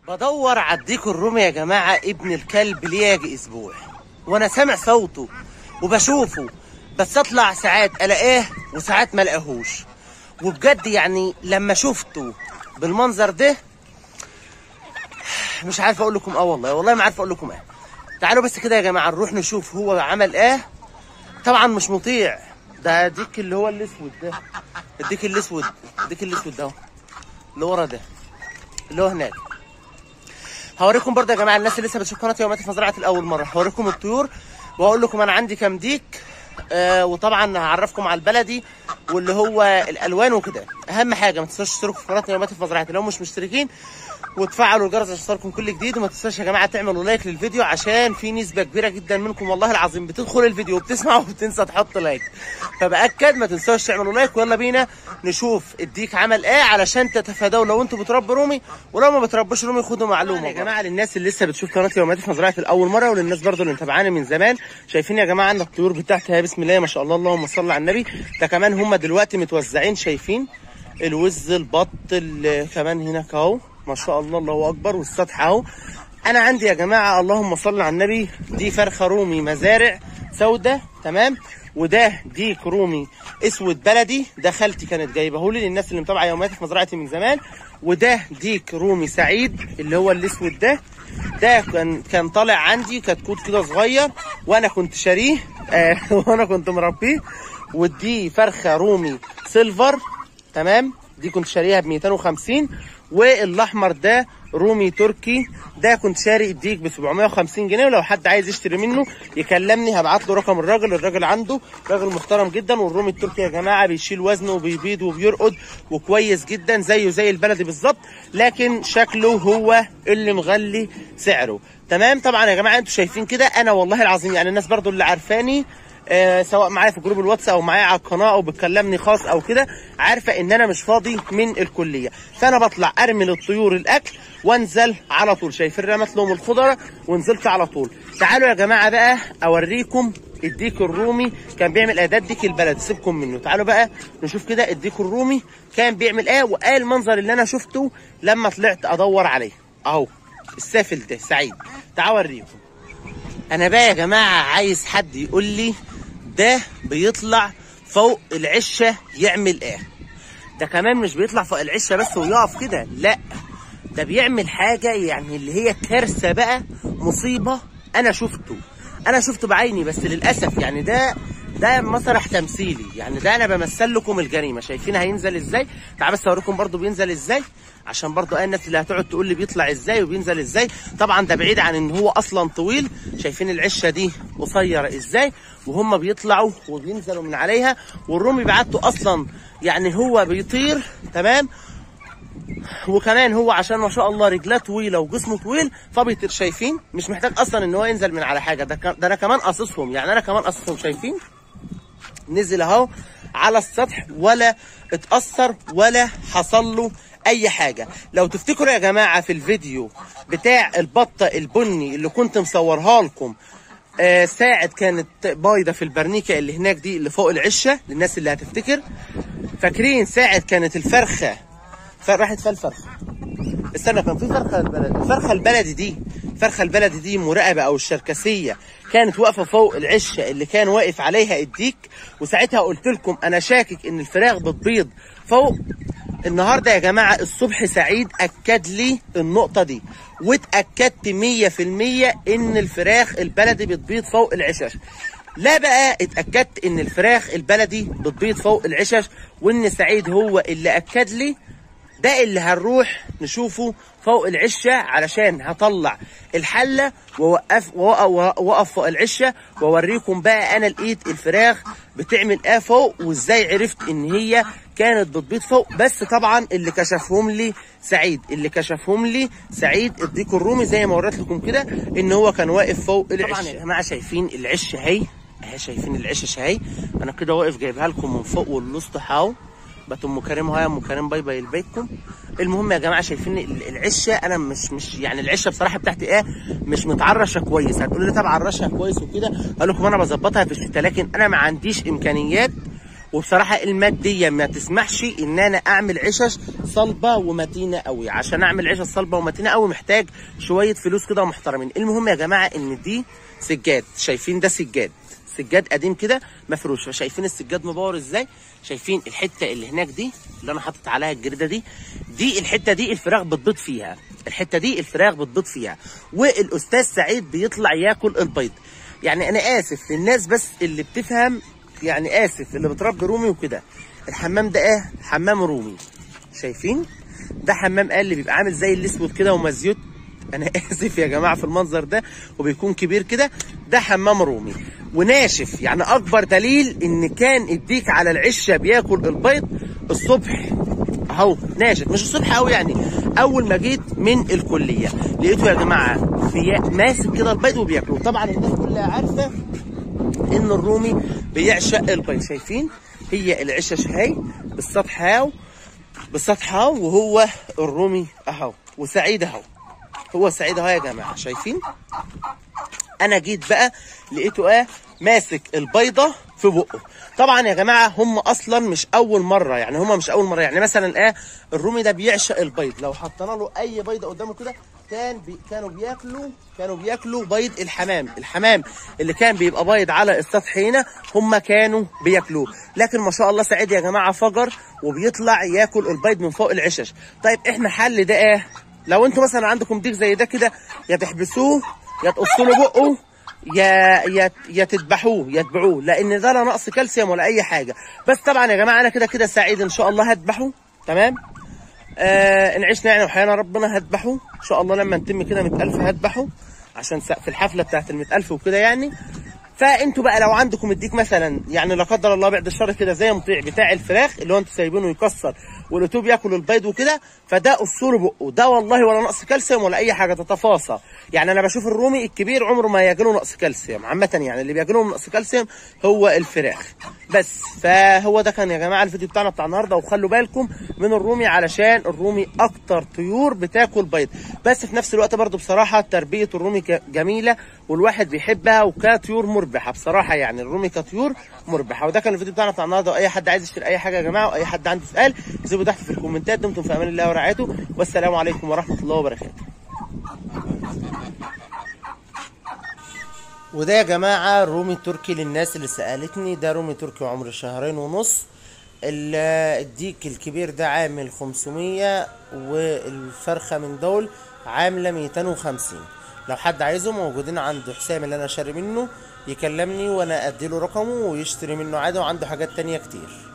بدور على الديك الرومي يا جماعة ابن الكلب ليه يجي اسبوع وانا سامع صوته وبشوفه بس اطلع ساعات الاقيه وساعات ما الاقيهوش وبجد يعني لما شفته بالمنظر ده مش عارف اقول لكم اه والله والله ما عارف اقول لكم ايه تعالوا بس كده يا جماعه نروح نشوف هو عمل ايه طبعا مش مطيع ده ديك اللي هو الاسود ده الديك الاسود الديك الاسود ده اهو. اللي ورا ده اللي هو هناك هوريكم برضه يا جماعه الناس اللي لسه بتشوف قناه يوميات مزرعه الاول مره هوريكم الطيور واقول لكم انا عندي كام ديك آه وطبعا هعرفكم على البلدي واللي هو الالوان وكده اهم حاجه ما تنسوش تشتركوا في قناه يوميات مزرعه لو مش مشتركين وتفعلوا الجرس عشان يوصلكم كل جديد وما تنسوش يا جماعه تعملوا لايك للفيديو عشان في نسبه كبيره جدا منكم والله العظيم بتدخل الفيديو وبتسمع وبتنسى تحط لايك فباكد ما تنسوش تعملوا لايك ويلا بينا نشوف الديك عمل ايه علشان تتفادوا لو انتوا بتربوا رومي ولو ما بتربوش رومي خدوا معلومه يا جماعه للناس اللي لسه بتشوف قناه يوميات مزرعه الاول مره وللناس برضو اللي متابعاني من زمان شايفين يا جماعه ان الطيور بتاعتها بسم الله ما شاء الله اللهم صل على النبي ده كمان هم دلوقتي متوزعين شايفين الوز البط اللي كمان هناك اهو ما شاء الله الله اكبر والسطح اهو انا عندي يا جماعه اللهم صل على النبي دي فرخه رومي مزارع سودة تمام وده ديك رومي اسود بلدي ده خالتي كانت جايبه لي للناس اللي متابعه يومياتي في مزرعتي من زمان وده ديك رومي سعيد اللي هو الاسود ده ده كان كان طالع عندي كتكوت كده صغير وانا كنت شاريه آه وانا كنت مربيه ودي فرخه رومي سيلفر تمام دي كنت شاريها ب 250 والاحمر ده رومي تركي ده كنت شاري الديك ب 750 جنيه ولو حد عايز يشتري منه يكلمني هبعت له رقم الراجل الراجل عنده راجل محترم جدا والرومي التركي يا جماعه بيشيل وزنه وبيبيض وبيرقد وكويس جدا زيه زي البلدي بالظبط لكن شكله هو اللي مغلي سعره تمام طبعا يا جماعه انتوا شايفين كده انا والله العظيم يعني الناس برضو اللي عارفاني آه سواء معايا في جروب الواتس او معايا على القناه او بتكلمني خاص او كده عارفه ان انا مش فاضي من الكليه فانا بطلع ارمي للطيور الاكل وانزل على طول شايفين رمت لهم الخضره ونزلت على طول تعالوا يا جماعه بقى اوريكم الديك الرومي كان بيعمل ايه ده الديك البلد سيبكم منه تعالوا بقى نشوف كده الديك الرومي كان بيعمل ايه وايه المنظر اللي انا شفته لما طلعت ادور عليه اهو السافل ده سعيد تعالوا اوريكم انا بقى يا جماعه عايز حد يقول لي ده بيطلع فوق العشه يعمل ايه ده كمان مش بيطلع فوق العشه بس ويقف كده لا ده بيعمل حاجه يعني اللي هي كارثه بقى مصيبه انا شفته انا شفته بعيني بس للاسف يعني ده ده مسرح تمثيلي يعني ده انا بمثل لكم الجريمه شايفين هينزل ازاي تعال بس اوريكم برضو بينزل ازاي عشان برضو ايه الناس اللي هتقعد تقول لي بيطلع ازاي وبينزل ازاي طبعا ده بعيد عن ان هو اصلا طويل شايفين العشه دي قصيره ازاي وهم بيطلعوا وبينزلوا من عليها والرومي بعته اصلا يعني هو بيطير تمام وكمان هو عشان ما شاء الله رجلاه طويله وجسمه طويل فبيطير شايفين مش محتاج اصلا ان هو ينزل من على حاجه ده, ك... ده انا كمان قاصصهم يعني انا كمان قاصصهم شايفين نزل اهو على السطح ولا اتأثر ولا حصل له اي حاجة لو تفتكروا يا جماعة في الفيديو بتاع البطة البني اللي كنت مصورها لكم آه ساعة كانت بايضة في البرنيكة اللي هناك دي اللي فوق العشة للناس اللي هتفتكر فاكرين ساعة كانت الفرخة راحت فيها الفرخة استنى كان في فرخة البلد الفرخة البلدي دي الفرخة البلدي دي مراقبة او الشركسية كانت واقفة فوق العشة اللي كان واقف عليها الديك وساعتها قلت لكم انا شاكك ان الفراخ بتبيض فوق النهاردة يا جماعة الصبح سعيد أكد لي النقطة دي واتأكدت مية في المية إن الفراخ البلدي بتبيض فوق العشش لا بقى اتأكدت إن الفراخ البلدي بتبيض فوق العشش وإن سعيد هو اللي أكد لي ده اللي هنروح نشوفه فوق العشة علشان هطلع الحلة ووقف ووقف فوق العشة واوريكم بقى انا لقيت الفراخ بتعمل ايه فوق وازاي عرفت ان هي كانت بتبيض فوق بس طبعا اللي كشفهم لي سعيد اللي كشفهم لي سعيد الديك الرومي زي ما وريت لكم كده ان هو كان واقف فوق العشه طبعا يا جماعه شايفين العشه اهي اهي شايفين العشه اهي انا كده واقف جايبها لكم من فوق والاسطح اهو بات ام كريم اهو يا ام كريم باي باي لبيتكم المهم يا جماعه شايفين العشه انا مش مش يعني العشه بصراحه بتاعتي ايه مش متعرشه كويس هتقولوا لي طب عرشها كويس وكده اقول لكم انا بظبطها في الشتاء لكن انا ما عنديش امكانيات وبصراحه الماديه ما تسمحش ان انا اعمل عشش صلبه ومتينه قوي عشان اعمل عشش صلبه ومتينه قوي محتاج شويه فلوس كده محترمين المهم يا جماعه ان دي سجاد شايفين ده سجاد سجاد قديم كده مفروش فشايفين السجاد مبور ازاي شايفين الحته اللي هناك دي اللي انا حاطط عليها الجريده دي دي الحته دي الفراخ بتبيض فيها الحته دي الفراخ بتبيض فيها والاستاذ سعيد بيطلع ياكل البيض يعني انا اسف للناس بس اللي بتفهم يعني اسف اللي بتربي رومي وكده الحمام ده ايه حمام رومي شايفين ده حمام قال اللي بيبقى عامل زي الاسود كده ومزيوت انا اسف يا جماعه في المنظر ده وبيكون كبير كده ده حمام رومي وناشف يعني اكبر دليل ان كان الديك على العشه بياكل البيض الصبح اهو ناشف مش الصبح قوي يعني اول ما جيت من الكليه لقيته يا جماعه بي- ماسك كده البيض وبياكله طبعا الناس كلها عارفه ان الرومي بيعشق البيض شايفين هي العشش هاي بالسطح هاو بالسطح هاو وهو الرومي اهو وسعيد اهو هو سعيد اهو يا جماعه شايفين انا جيت بقى لقيته ايه ماسك البيضه في بقه طبعا يا جماعه هم اصلا مش اول مره يعني هم مش اول مره يعني مثلا ايه الرومي ده بيعشق البيض لو حطينا له اي بيضه قدامه كده كان بي كانوا بياكلوا كانوا بياكلوا بيض الحمام الحمام اللي كان بيبقى بيض على السطح هنا هم كانوا بياكلوه لكن ما شاء الله سعيد يا جماعه فجر وبيطلع ياكل البيض من فوق العشش طيب احنا حل ده ايه لو انتوا مثلا عندكم ديك زي ده كده يا تحبسوه يا تقصوا له بقه يا يا يا تذبحوه يا تبيعوه لان ده لا نقص كالسيوم ولا اي حاجه بس طبعا يا جماعه انا كده كده سعيد ان شاء الله هذبحه تمام آه ان عشنا يعني وحيانا ربنا هذبحه ان شاء الله لما نتم كده 100000 هذبحه عشان سقف الحفله بتاعت ال 100000 وكده يعني فانتوا بقى لو عندكم الديك مثلا يعني لا قدر الله بعد الشر كده زي مطيع بتاع الفراخ اللي هو انتوا سايبينه يكسر واليوتيوب ياكل البيض وكده فده قصوا له بقه ده والله ولا نقص كالسيوم ولا اي حاجه تتفاصى يعني انا بشوف الرومي الكبير عمره ما يجيله نقص كالسيوم عامه يعني اللي بيجيله نقص كالسيوم هو الفراخ بس فهو ده كان يا جماعه الفيديو بتاعنا بتاع النهارده وخلوا بالكم من الرومي علشان الرومي اكتر طيور بتاكل بيض بس في نفس الوقت برضو بصراحه تربيه الرومي ك- جميله والواحد بيحبها وكطيور مربحه بصراحه يعني الرومي كطيور مربحه وده كان الفيديو بتاعنا بتاع النهارده واي حد عايز يشتري اي حاجه يا جماعه واي حد عنده سؤال سيبوا تحت في الكومنتات دمتم في امان الله ورعايته والسلام عليكم ورحمه الله وبركاته وده يا جماعة رومي تركي للناس اللي سألتني ده رومي تركي عمر شهرين ونص ال- الديك الكبير ده عامل 500 والفرخة من دول عاملة 250 لو حد عايزه موجودين عند حسام اللي انا شاري منه يكلمني وانا اديله رقمه ويشتري منه عادي وعنده حاجات تانية كتير